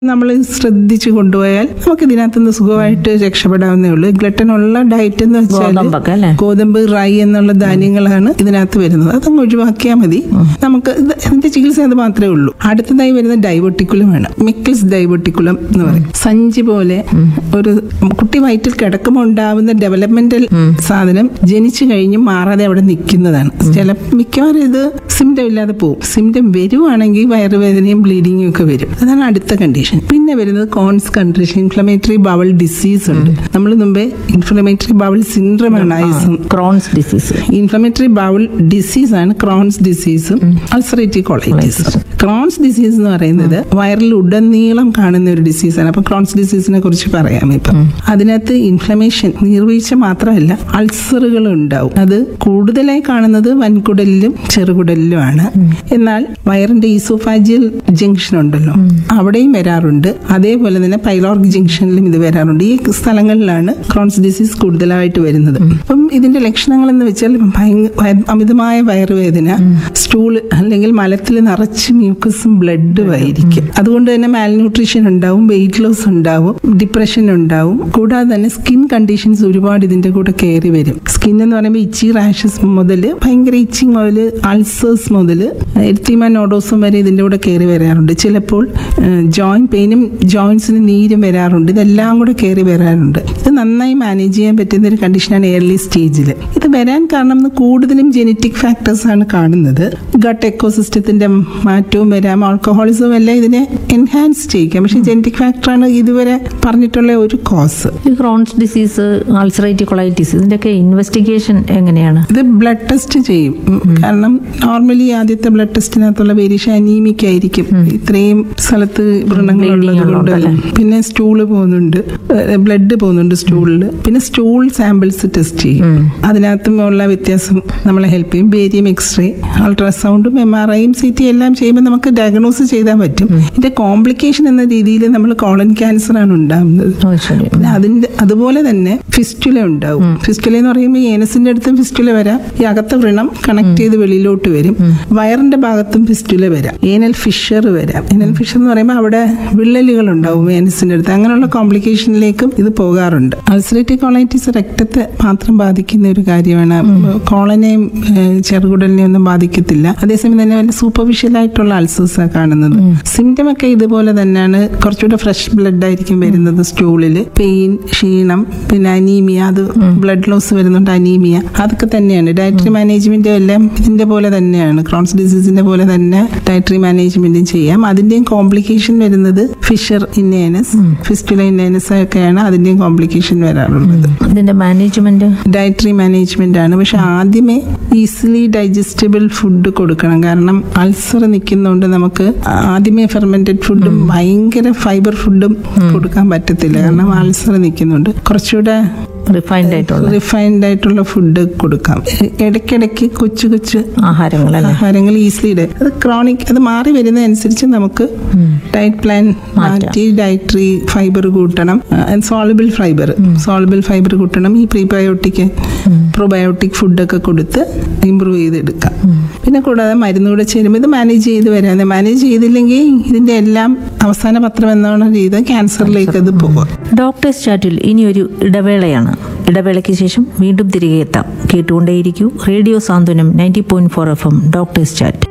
നമ്മൾ ശ്രദ്ധിച്ചു കൊണ്ടുപോയാൽ നമുക്ക് ഇതിനകത്ത് നിന്ന് സുഖമായിട്ട് രക്ഷപ്പെടാവുന്നേ ഉള്ളൂ ഗ്ലട്ടൻ ഉള്ള ഡയറ്റ് എന്ന് വെച്ചാൽ ഗോതമ്പൊക്കെ അല്ലേ ഗോതമ്പ് റൈ എന്നുള്ള ധാന്യങ്ങളാണ് ഇതിനകത്ത് വരുന്നത് അതങ്ങ് ഒഴിവാക്കിയാൽ മതി നമുക്ക് ഇത് ഇതിന്റെ ചികിത്സ അത് മാത്രമേ ഉള്ളൂ അടുത്തതായി വരുന്ന ഡൈവോട്ടിക്കുലമാണ് മിക്കിൾസ് ഡൈവോട്ടിക്കുലം എന്ന് പറയും സഞ്ചി പോലെ ഒരു കുട്ടി വയറ്റിൽ കിടക്കുമ്പോൾ ഉണ്ടാവുന്ന ഡെവലപ്മെന്റൽ സാധനം ജനിച്ചു കഴിഞ്ഞ് മാറാതെ അവിടെ നിൽക്കുന്നതാണ് ചില മിക്കവാറും ഇത് സിംറ്റം ഇല്ലാതെ പോകും സിംറ്റം വരുവാണെങ്കിൽ വയറുവേദനയും ബ്ലീഡിങ്ങും ഒക്കെ വരും അതാണ് അടുത്ത കണ്ടീഷൻ പിന്നെ വരുന്നത് Crohn's condition inflammatory bowel disease ഉണ്ട് നമ്മൾ മുമ്പേ ഇൻഫ്ലമേറ്ററി ബവൽ സിൻഡ്രം ആണ് ഐസും Crohn's disease inflammatory bowel disease ആണ് ക്രോൺസ് ഡിസീസും അൾസറേറ്റീവ് കൊളൈറ്റിസും ക്രോൺസ് ഡിസീസ് എന്ന് പറയുന്നത് വയറിൽ ഉടനീളം കാണുന്ന ഒരു ഡിസീസാണ് അപ്പൊ ക്രോൺസ് ഡിസീസിനെ കുറിച്ച് പറയാം ഇപ്പം അതിനകത്ത് ഇൻഫ്ലമേഷൻ നീർവീഴ്ച മാത്രമല്ല അൾസറുകൾ ഉണ്ടാവും അത് കൂടുതലായി കാണുന്നത് വൻകുടലിലും ചെറുകുടലിലുമാണ് എന്നാൽ വയറിന്റെ ഈസോഫാജിയൽ ജംഗ്ഷൻ ഉണ്ടല്ലോ അവിടെയും വരാറുണ്ട് അതേപോലെ തന്നെ പൈലോർഗ് ജംഗ്ഷനിലും ഇത് വരാറുണ്ട് ഈ സ്ഥലങ്ങളിലാണ് ക്രോൺസ് ഡിസീസ് കൂടുതലായിട്ട് വരുന്നത് അപ്പം ഇതിന്റെ ലക്ഷണങ്ങൾ എന്ന് വെച്ചാൽ ഭയങ്ക- വയ- അമിതമായ വയറുവേദന സ്റ്റൂൾ അല്ലെങ്കിൽ മലത്തിൽ നിറച്ച് മ്യൂക്കസും ബ്ലഡും ആയിരിക്കും അതുകൊണ്ട് തന്നെ മാൽന്യൂട്രീഷൻ ഉണ്ടാവും വെയിറ്റ് ലോസ് ഉണ്ടാവും ഡിപ്രഷൻ ഉണ്ടാവും കൂടാതെ തന്നെ സ്കിൻ കണ്ടീഷൻസ് ഒരുപാട് ഇതിന്റെ കൂടെ കയറി വരും സ്കിൻ എന്ന് പറയുമ്പോൾ ഇച്ചി റാഷസ് മുതൽ ഭയങ്കര ഇച്ചിങ് മുതൽ അൾസേഴ്സ് മുതൽ എർത്തിമ നോഡോസും വരെ ഇതിന്റെ കൂടെ കയറി വരാറുണ്ട് ചിലപ്പോൾ ജോയിന്റ് പെയിനും ജോയിന്റ്സിന് നീരും വരാറുണ്ട് ഇതെല്ലാം കൂടെ കയറി വരാറുണ്ട് ഇത് നന്നായി മാനേജ് ചെയ്യാൻ പറ്റുന്ന ഒരു കണ്ടീഷനാണ് എയർലി സ്റ്റേജിൽ ഇത് വരാൻ കാരണം ഇന്ന് കൂടുതലും ജനറ്റിക് ഫാക്ടേഴ്സ് ആണ് കാണുന്നത് ഗട്ട് എക്കോസിസ്റ്റത്തിന്റെ മാറ്റവും വരാം ആൾക്കഹോളിസവും എല്ലാം ഇതിനെ എൻഹാൻസ് ചെയ്യിക്കാം പക്ഷെ ജനറ്റിക് ഫാക്ടറാണ് ഇതുവരെ പറഞ്ഞിട്ടുള്ള ഒരു കോസ് ഈ ക്രോൺസ് ഡിസീസ് അൾസറേറ്റീവ് കൊളൈറ്റിസ് ഇതിന്റെയൊക്കെ ഇൻവെസ്റ്റിഗേഷൻ എങ്ങനെയാണ് ഇത് ബ്ലഡ് ടെസ്റ്റ് ചെയ്യും ഉം. കാരണം നോർമലി ആദ്യത്തെ ബ്ലഡ് ടെസ്റ്റിനകത്തുള്ള വേരിയേഷൻ അനീമിക് ആയിരിക്കും ഇത്രയും സ്ഥലത്ത് വ്രണങ്ങളുള്ളത് കൊണ്ട് പിന്നെ സ്റ്റൂള് പോകുന്നുണ്ട് ബ്ലഡ് പോകുന്നുണ്ട് സ്റ്റൂളിൽ പിന്നെ സ്റ്റൂൾ സാമ്പിൾസ് ടെസ്റ്റ് ചെയ്യും അതിനകത്തും ഉള്ള വ്യത്യാസം നമ്മളെ ഹെൽപ്പ് ചെയ്യും ബേരിയം എക്സ്റേ അൾട്രാസൗണ്ടും എം ആർ ഐയും സി ടി എല്ലാം ചെയ്യുമ്പോൾ നമുക്ക് ഡയഗ്നോസ് ചെയ്താൽ പറ്റും ഇതിന്റെ കോംപ്ലിക്കേഷൻ എന്ന രീതിയിൽ നമ്മൾ കോളൻ ക്യാൻസർ ആണ് ഉണ്ടാകുന്നത് ഓ ശരി പിന്നെ അതിന്റെ അതുപോലെ തന്നെ ഫിസ്റ്റുല ഉണ്ടാവും ഫിസ്റ്റുല എന്ന് പറയുമ്പോൾ ഏനസിന്റെ അടുത്തും ഫിസ്റ്റുല വരാം ഈ അകത്തെ വ്രണം കണക്ട് ചെയ്ത് വെളിയിലോട്ട് വരും വയറിന്റെ ഭാഗത്തും ഫിസ്റ്റുല വരാം ഏനൽ ഫിഷർ വരാം ഏനൽ ഫിഷർ എന്ന് പറയുമ്പോൾ അവിടെ വിള്ളലുകൾ ഉണ്ടാവും ഏനസിന്റെ അടുത്ത് അങ്ങനെയുള്ള കോംപ്ലിക്കേഷനിലേക്കും ഇത് പോകാറുണ്ട് അൾസറേറ്റീവ് കോളൈറ്റിസ് രക്തത്തെ മാത്രം ബാധിക്കുന്ന ഒരു കാര്യമാണ് കോളനെയും ഏഹ്, ചെറുകുടലിനെയും ഒന്നും ബാധിക്കത്തില്ല അതേസമയം തന്നെ വല്ല സൂപ്പർഫിഷ്യൽ ആയിട്ടുള്ള അൾസേഴ്സ് കാണുന്നത് സിംറ്റം ഒക്കെ ഇതുപോലെ തന്നെയാണ് കുറച്ചുകൂടെ ഫ്രഷ് ബ്ലഡ് ആയിരിക്കും വരുന്നത് സ്റ്റൂളില് പെയിൻ ക്ഷീണം പിന്നെ അനീമിയ അത് ബ്ലഡ് ലോസ് വരുന്നുണ്ട് അനീമിയ അതൊക്കെ തന്നെയാണ് ഡയറ്ററി മാനേജ്മെന്റ് എല്ലാം ഇതിന്റെ പോലെ തന്നെയാണ് ക്രോൺസ് ഡിസീസിന്റെ പോലെ തന്നെ ഡയറ്ററി മാനേജ്മെന്റും ചെയ്യാം അതിന്റെയും കോംപ്ലിക്കേഷൻ വരുന്നത് ഫിഷർ ഇന്നേനസ് ഫിസ്റ്റുല ഇന്നേനസ് ഒക്കെയാണ് അതിന്റെയും കോംപ്ലിക്കേഷൻ വരാറുള്ളത് ഇതിന്റെ മാനേജ്മെന്റ് ഡയറ്ററി മാനേജ്മെന്റ് ആണ് പക്ഷെ ആദ്യമേ ഈസിലി ഡൈജസ്റ്റബിൾ ഫുഡ് കൊടുക്കണം കാരണം അൾസർ നിൽക്കുന്നതുകൊണ്ട് നമുക്ക് ആദ്യമേ ഫെർമെന്റഡ് ഫുഡും ഭയങ്കര ഫൈബർ ഫുഡും കൊടുക്കാൻ പറ്റത്തില്ല കാരണം അൾസർ നിൽക്കുന്നുണ്ട് കുറച്ചുകൂടെ റിഫൈൻഡ് ആയിട്ടുള്ള റിഫൈൻഡ് ആയിട്ടുള്ള ഫുഡ് കൊടുക്കാം ഇടയ്ക്കിടയ്ക്ക് കൊച്ചു കൊച്ചു ആഹാരങ്ങൾ അല്ലേ ആഹാരങ്ങൾ ഈസിലി അത് ക്രോണിക് അത് മാറി വരുന്നതനുസരിച്ച് നമുക്ക് ഡയറ്റ് പ്ലാൻ മാറ്റി ഡയറ്ററി ഫൈബർ കൂട്ടണം സോളബിൾ ഫൈബർ സോളബിൾ ഫൈബർ കൂട്ടണം ഈ പ്രീബയോട്ടിക് പ്രോബയോട്ടിക് ഫുഡൊക്കെ കൊടുത്ത് ഇമ്പ്രൂവ് ചെയ്തെടുക്കാം പിന്നെ കൂടാതെ മരുന്നുകൂടെ ചേരുമ്പോൾ ഇത് മാനേജ് ചെയ്ത് വരാതെ മാനേജ് ചെയ്തില്ലെങ്കിൽ ഇതിന്റെ എല്ലാം അവസാന പത്രം എന്നാണ് രീതി ക്യാൻസറിലേക്ക് അത് പോകും ഡോക്ടേഴ്സ് ചാറ്റിൽ ഇനിയൊരു ഇടവേളയാണ് ഇടവേളയ്ക്ക് ശേഷം വീണ്ടും തിരികെ എത്താം കേട്ടുകൊണ്ടേയിരിക്കൂ radio Santhwanam ninety point four F M doctors chat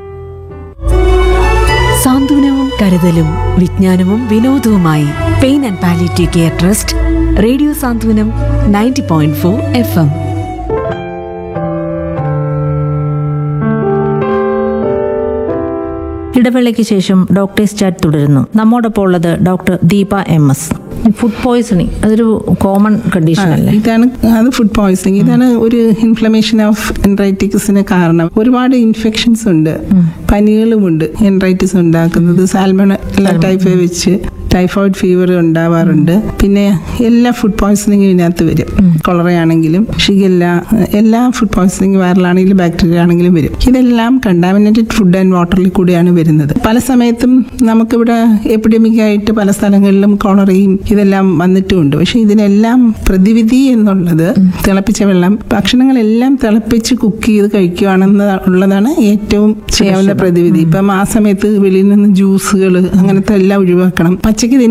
സാന്ത്വനവും കരുതലും വിജ്ഞാനവും വിനോദവുമായി pain and palliative care trust radio Santhwanam ninety point four F M ഇടവേളയ്ക്ക് ശേഷം ഡോക്ടേഴ്സ് ചാറ്റ് തുടരുന്നു നമ്മോടൊപ്പം ഉള്ളത് doctor Deepa M S food poisoning അതൊരു കോമൺ കണ്ടീഷൻ അല്ലേ ഇതാണ് അത് ഫുഡ് പോയ്സണിങ് ഇതാണ് ഒരു ഇൻഫ്ലമേഷൻ ഓഫ് എൻറൈറ്റിക്സിന് കാരണം ഒരുപാട് ഇൻഫെക്ഷൻസ് ഉണ്ട് പനികളുമുണ്ട് എൻറൈറ്റിസ് ഉണ്ടാക്കുന്നത് സാൽമൺ ടൈപ്പ് വെച്ച് ടൈഫോയിഡ് ഫീവർ ഉണ്ടാവാറുണ്ട് പിന്നെ എല്ലാ ഫുഡ് പോയ്സണിങ്ങും ഇതിനകത്ത് വരും കൊളറയാണെങ്കിലും ഷിഗല്ല എല്ലാ ഫുഡ് പോയ്സണിങ് വൈറലാണെങ്കിലും ബാക്ടീരിയ ആണെങ്കിലും വരും ഇതെല്ലാം കണ്ടാമിനേറ്റഡ് ഫുഡ് ആൻഡ് വാട്ടറിൽ കൂടിയാണ് വരുന്നത് പല സമയത്തും നമുക്കിവിടെ എപ്പിഡമിക് ആയിട്ട് പല സ്ഥലങ്ങളിലും കൊളറയും ഇതെല്ലാം വന്നിട്ടുമുണ്ട് പക്ഷെ ഇതിനെല്ലാം പ്രതിവിധി എന്നുള്ളത് തിളപ്പിച്ച വെള്ളം ഭക്ഷണങ്ങളെല്ലാം തിളപ്പിച്ച് കുക്ക് ചെയ്ത് കഴിക്കുകയാണെന്ന് ഉള്ളതാണ് ഏറ്റവും ചെയ്യാവുന്ന പ്രതിവിധി ഇപ്പം ആ സമയത്ത് വെളിയിൽ നിന്ന് ജ്യൂസുകൾ അങ്ങനത്തെ എല്ലാം ഒഴിവാക്കണം പച്ച പച്ചക്ക്